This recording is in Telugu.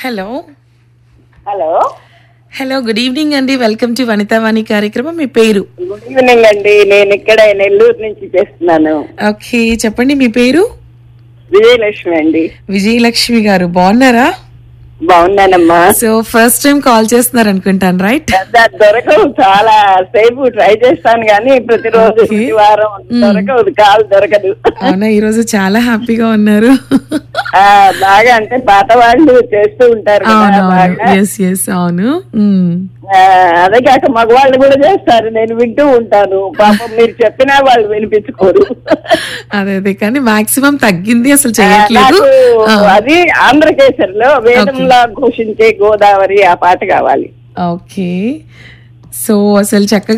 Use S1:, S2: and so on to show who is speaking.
S1: Hello
S2: hello
S1: hello good evening అండి వెల్కమ్ టు వనితావాణి కార్యక్రమం మీ పేరు
S2: గుడ్ ఈవినింగ్ అండి నేను ఇక్కడ నెల్లూరు నుంచి చేస్తున్నాను
S1: ఓకే చెప్పండి మీ పేరు
S2: విజయలక్ష్మి అండి
S1: విజయలక్ష్మి గారు బాగున్నారా
S2: బాగున్నానమ్మా
S1: సో ఫస్ట్ టైం కాల్ చేస్తున్నారు అనుకుంటాను రైట్
S2: అది దొరకవు చాలా సేపు ట్రై చేస్తాను కానీ ప్రతిరోజు
S1: Okay.
S2: ప్రతి వారం దొరకదు కాల్ దొరకదు
S1: అవునా ఈరోజు చాలా హ్యాపీగా ఉన్నారు
S2: ఆ, బాగా అంటే పాత వాళ్ళు చేస్తూ ఉంటారు కదా
S1: అవునవును
S2: బాగా
S1: ఎస్ ఎస్ అవును మ్మ్.
S2: ఆ, అదే కాక మగవాళ్ళు కూడా చేస్తారు నేను వింటూ ఉంటాను పాపం మీరు చెప్పినా వాళ్ళు వినిపించుకోరు
S1: అదే అదే కానీ మాక్సిమం తగ్గింది అసలు చేయట్లేదు
S2: నాకు అది ఆంధ్రకేసరిలో వేదంలా ఘోషించే గోదావరి ఆ పాట కావాలి
S1: ఓకే సో అసలు చక్కగా